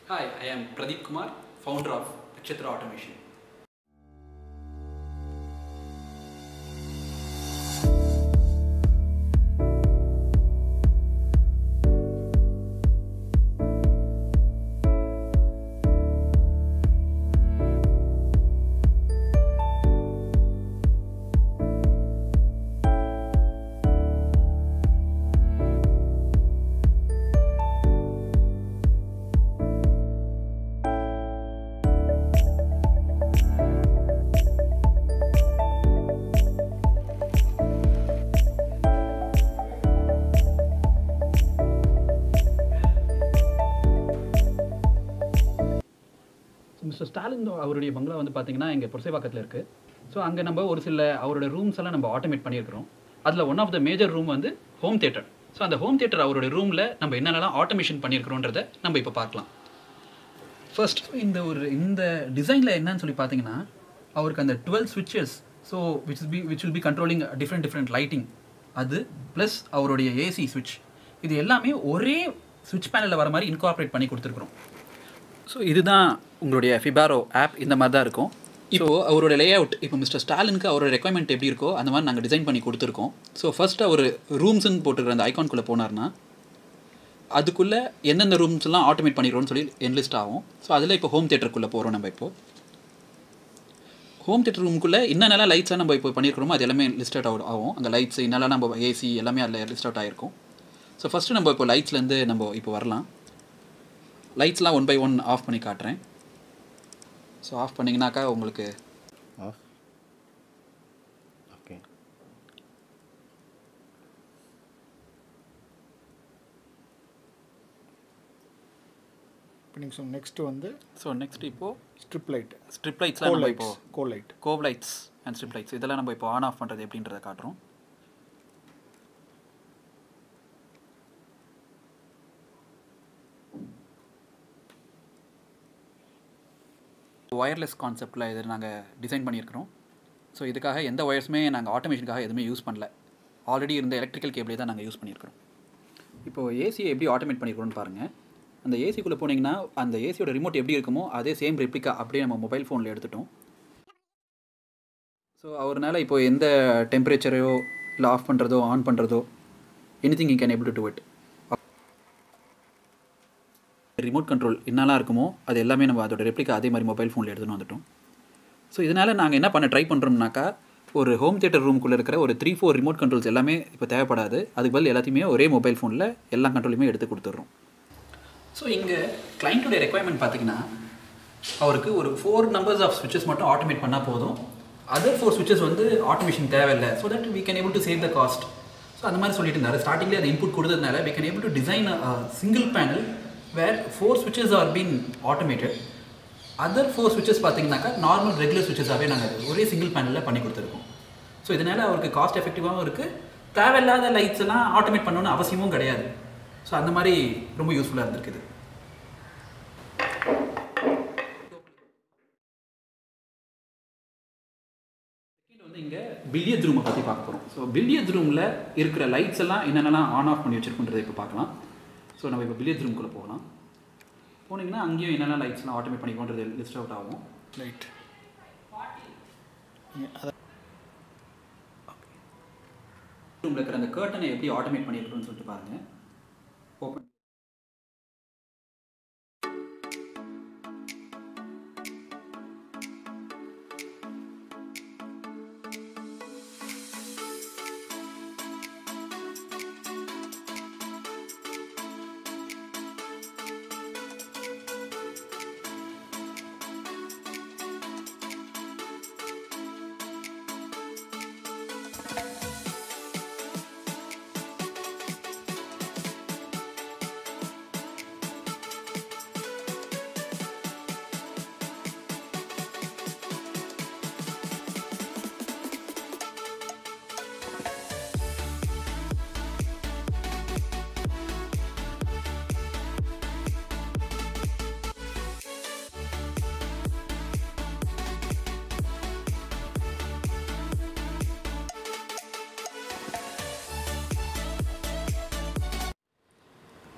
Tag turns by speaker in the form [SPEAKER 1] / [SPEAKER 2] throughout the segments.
[SPEAKER 1] Hi, I am Pradeep Kumar, founder of Nakshatra Automation.
[SPEAKER 2] Mister Stalin அவருடைய bungalow வந்து பார்த்தீங்கன்னா இங்கே புரசைவாக்கத்தில் இருக்குது ஸோ அங்கே நம்ம ஒரு சில அவரோட ரூம்ஸ் எல்லாம் நம்ம ஆட்டோமேட் பண்ணியிருக்கிறோம் அதில் one of the major room வந்து ஹோம் தியேட்டர் ஸோ அந்த ஹோம் தியேட்டர் அவருடைய ரூமில் நம்ம என்னென்னலாம் ஆட்டோமேஷன் பண்ணியிருக்கிறோன்றதை நம்ம இப்போ பார்க்கலாம் ஃபர்ஸ்ட் இந்த ஒரு இந்த டிசைனில் என்னன்னு சொல்லி பார்த்தீங்கன்னா அவருக்கு அந்த டுவெல் ஸ்விட்சஸ் so which be which will be controlling different different lighting அது ப்ளஸ் அவருடைய ஏசி ஸ்விட்ச் இது எல்லாமே ஒரே ஸ்விட்ச் பேனலில் வர மாதிரி இன்கார்பரேட் பண்ணி கொடுத்துருக்குறோம் ஸோ இதுதான் உங்களுடைய ஃபிபாரோ ஆப் இந்த மாதிரி தான் இருக்கும் இப்போ அவரோட லே அவுட் இப்போ மிஸ்டர் ஸ்டாலினுக்கு அவரோட ரெக்குவயர்மெண்ட் எப்படி இருக்கோ அந்த மாதிரி நாங்கள் டிசைன் பண்ணி கொடுத்துருக்கோம் ஸோ ஃபர்ஸ்ட் அவர் ரூம்ஸ்னு போட்டுருக்கிற அந்த ஐகான்குள்ளே போனார்னா அதுக்குள்ளே எந்தெந்த ரூம்ஸ்லாம் ஆட்டோமேட் பண்ணிடுறோம்னு சொல்லி என்லிஸ்ட் ஆகும் ஸோ அதில் இப்போ ஹோம் தேட்டருக்குள்ளே போகிறோம் நம்ம இப்போ ஹோம் தேட்டர் ரூமுக்குள்ளே என்னென்னலாம் லைட்ஸாக நம்ம இப்போ பண்ணியிருக்கிறோமோ அது எல்லாமே லிஸ்ட் அவுட் ஆகும் ஆகும் அந்த லைட்ஸ் என்னெல்லாம் நம்ம ஏசி எல்லாமே அதில் லிஸ்ட் அவுட் ஆகிருக்கும் ஸோ ஃபஸ்ட்டு நம்ம இப்போ லைட்ஸ்லேருந்து நம்ம இப்போ வரலாம் லைட்ஸ்லாம் ஒன் பை ஒன் ஆஃப் பண்ணி காட்டுறேன் ஸோ ஆஃப் பண்ணிங்கனாக்கா உங்களுக்கு
[SPEAKER 3] ஆஃப் ஓகே
[SPEAKER 4] இப்போ நீங்கள் சொன்ன நெக்ஸ்ட்டு வந்து
[SPEAKER 2] ஸோ நெக்ஸ்ட் இப்போது
[SPEAKER 4] ஸ்ட்ரிப் லைட்
[SPEAKER 2] ஸ்ட்ரிப் லைட்ஸ்லாம் நம்ம இப்போ
[SPEAKER 4] cove light
[SPEAKER 2] cove lights and strip lights இதெல்லாம் நம்ம இப்போ ஆன் ஆஃப் பண்ணுறது எப்படின்றத காட்டுறோம் ஒயர்லெஸ் கான்செப்டில் இதை நாங்கள் டிசைன் பண்ணியிருக்கிறோம் ஸோ இதுக்காக எந்த ஒயர்ஸுமே நாங்கள் ஆட்டோமேஷனுக்காக எதுவுமே யூஸ் பண்ணல ஆல்ரெடி இருந்த எலக்ட்ரிக்கல் கேபிளே தான் நாங்கள் யூஸ் பண்ணியிருக்கிறோம் இப்போது ஏசியை எப்படி ஆட்டோமேட் பண்ணியிருக்கிறோம்னு பாருங்கள் அந்த ஏசிக்குள்ளே போனீங்கன்னா அந்த ஏசியோட ரிமோட் எப்படி இருக்குமோ அதே சேம் ரெப்ளிகா அப்படியே நம்ம மொபைல் ஃபோனில் எடுத்துட்டோம் ஸோ அவர்னால இப்போ எந்த டெம்பரேச்சரையோ இல்லை ஆஃப் பண்ணுறதோ ஆன் பண்ணுறதோ anything you can able to do it remote control என்னெல்லாம் இருக்குமோ அது எல்லாமே நம்ம அதோட ரெப்ளிகா அதே மாதிரி மொபைல் ஃபோனில் எடுத்துன்னு வந்துட்டோம் ஸோ இதனால் நாங்கள் என்ன பண்ண ட்ரை பண்ணுறோம்னாக்கா ஒரு ஹோம் தியேட்டர் ரூமுக்குள்ளே இருக்கிற ஒரு த்ரீ ஃபோர் ரிமோட் கண்ட்ரோல்ஸ் எல்லாமே இப்போ தேவைப்படாது அதுக்கு பதில் எல்லாத்தையுமே ஒரே மொபைல் ஃபோனில் எல்லா கண்ட்ரோலையுமே எடுத்து கொடுத்துட்றோம் ஸோ இங்கே கிளைண்ட்டுடைய ரெக்குவயர்மெண்ட் பார்த்தீங்கன்னா அவருக்கு ஒரு ஃபோர் நம்பர்ஸ் ஆஃப் ஸ்விட்சஸ் மட்டும் ஆட்டோமேட் பண்ணால் போதும் அதர் ஃபோர் ஸ்விட்சஸ் வந்து ஆட்டோமேஷன் தேவையில்லை so that we can able to save the cost so அந்த மாதிரி சொல்லிட்டு இருந்தார் ஸ்டார்டிங்லேயே அதை இன்புட் கொடுத்ததுனால we can able to design single panel where four ஸ்விட்சஸ் R been automated other four ஸ்விட்சஸ் பார்த்தீங்கன்னாக்கா நார்மல் ரெகுலர் ஸ்விட்சஸாகவே நாங்கள் ஒரே சிங்கிள் பேனலில் பண்ணி கொடுத்துருக்கோம் ஸோ இதனால் அவருக்கு காஸ்ட் எஃபெக்டிவாகவும் இருக்குது தேவையில்லாத லைட்ஸ் எல்லாம் ஆட்டோமேட் பண்ணணும்னு அவசியமும் கிடையாது ஸோ அந்த மாதிரி ரொம்ப யூஸ்ஃபுல்லாக இருந்திருக்குது செகண்ட் வந்து இங்கே பில்லியத் ரூமை பற்றி பார்க்க போகிறோம் ஸோ பில்லியத் ரூமில் இருக்கிற லைட்ஸ் எல்லாம் என்னென்னலாம் ஆன் ஆஃப் பண்ணி வச்சிருக்குன்றதை இப்போ பார்க்கலாம் ஸோ நம்ம இப்போ பில்லியத் ரூம்குள்ளே போகலாம் போனீங்கன்னா அங்கேயும் என்னென்ன லைட்ஸ்லாம் ஆட்டோமேட் பண்ணிக்கோன்றது லிஸ்ட் அவுட் ஆகும்
[SPEAKER 4] லைட்
[SPEAKER 2] ரூமில் இருக்கிற அந்த கர்ட்டனை எப்படி ஆட்டோமேட் பண்ணியிருக்கோம்னு சொல்லிட்டு பாருங்கள் ஓப்பன்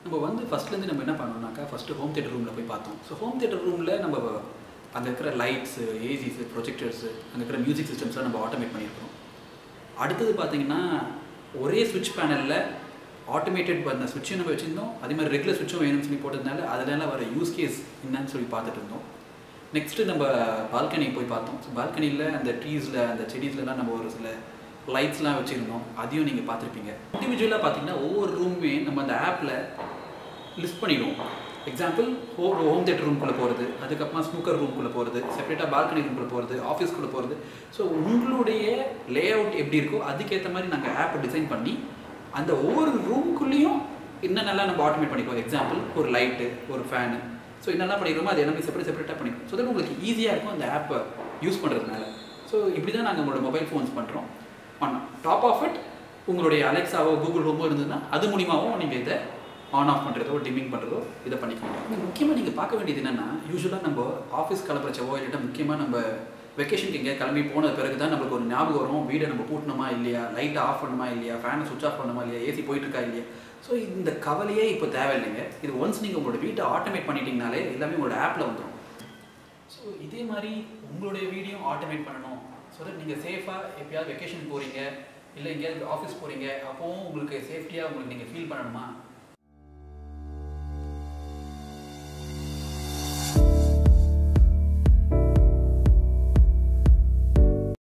[SPEAKER 1] நம்ம வந்து ஃபஸ்ட்லேருந்து நம்ம என்ன பண்ணோம்னாக்கா ஃபஸ்ட்டு ஹோம் தேட்டர் ரூமில் போய் பார்த்தோம் ஸோ ஹோம் தேட்டர் ரூமில் நம்ம அங்கே இருக்கிற லைட்ஸு ஏசிஸு ப்ரொஜெக்டர்ஸு அங்கே இருக்கிற மியூசிக் சிஸ்டம்ஸ்லாம் நம்ம ஆட்டோமேட் பண்ணியிருக்கிறோம் அடுத்தது பார்த்தீங்கன்னா ஒரே சுவிட்ச் பேனலில் ஆட்டோமேட்டட் பண்ண சுவிட்சும் நம்ம வச்சுருந்தோம் அதே மாதிரி ரெகுலர் சுவிட்சும் வேணும்னு சொல்லி போட்டதுனால அதனால வர யூஸ் கேஸ் என்னன்னு சொல்லி பார்த்துட்டு இருந்தோம் நெக்ஸ்ட்டு நம்ம பால்கனி போய் பார்த்தோம் ஸோ பால்கனியில் அந்த ட்ரீஸில் அந்த செடிஸ்லலாம் நம்ம ஒரு சில லைட்ஸ்லாம் வச்சுருந்தோம் அதையும் நீங்கள் பார்த்துருப்பீங்க இண்டிவிஜுவலாக பார்த்தீங்கன்னா ஒவ்வொரு ரூமுமே நம்ம அந்த ஆப்பில் லிஸ்ட் பண்ணிடுவோம் எக்ஸாம்பிள் ஹோ ஹோம் தேட்டர் ரூம்குள்ளே போகிறது அதுக்கப்புறமா ஸ்னூக்கர் ரூம்குள்ளே போகிறது செப்பரேட்டாக பால்கனி ரூம்குள்ளே போகிறது ஆஃபீஸ்க்குள்ளே போகிறது ஸோ உங்களுடைய லே அவுட் எப்படி இருக்கோ அதுக்கேற்ற மாதிரி நாங்கள் ஆப்பை டிசைன் பண்ணி அந்த ஒவ்வொரு ரூமுக்குள்ளேயும் என்னென்னலாம் நம்ம ஆட்டோமேட் பண்ணிக்குவோம் எக்ஸாம்பிள் ஒரு லைட்டு ஒரு ஃபேனு ஸோ என்னெல்லாம் பண்ணிக்கிறோமோ அது எல்லாமே செப்பரேட் செப்பரேட்டாக பண்ணிக்குவோம் ஸோ தட் உங்களுக்கு ஈஸியாக இருக்கும் அந்த ஆப்பை யூஸ் பண்ணுறதுனால ஸோ இப்படி தான் நாங்கள் உங்களோட மொபைல் ஃபோன்ஸ் பண்ணுறோம் ஆன் டாப் ஆஃப் இட் உங்களுடைய அலெக்ஸாவோ கூகுள் ஹோமோ இருந்ததுன்னா அது மூலியமாகவும் நீங்கள் இதை ஆன் ஆஃப் பண்ணுறதோ டிமிங் பண்ணுறதோ இதை பண்ணிக்கலாம் முக்கியமாக நீங்கள் பார்க்க வேண்டியது என்னென்னா யூஸ்வலாக நம்ம ஆஃபீஸ் கிளம்புறச்சவோ இல்லாட்டா முக்கியமாக நம்ம வெக்கேஷனுக்கு எங்கேயா கிளம்பி போன பிறகு தான் நம்மளுக்கு ஒரு ஞாபகம் வரும் வீடை நம்ம பூட்டணுமா இல்லையா லைட்டை ஆஃப் பண்ணுமா இல்லையா ஃபேனை சுவிச் ஆஃப் பண்ணுமா இல்லையா ஏசி போயிட்டு இருக்கா இல்லையா ஸோ இந்த கவலையே இப்போ தேவையில்லைங்க இது ஒன்ஸ் நீங்கள் உங்களோட வீட்டை ஆட்டோமேட் பண்ணிட்டீங்கனாலே எல்லாமே உங்களோட ஆப்பில் வந்துடும் ஸோ இதே மாதிரி உங்களுடைய வீடியோ ஆட்டோமேட் பண்ணணும் ஸோ தட் நீங்கள் சேஃபாக எப்பயாவது வெக்கேஷன் போகிறீங்க இல்லை எங்கேயாவது ஆஃபீஸ் போகிறீங்க அப்போவும் உங்களுக்கு சேஃப்டியாக உங்களுக்கு நீங்கள் ஃபீல் பண்ணணுமா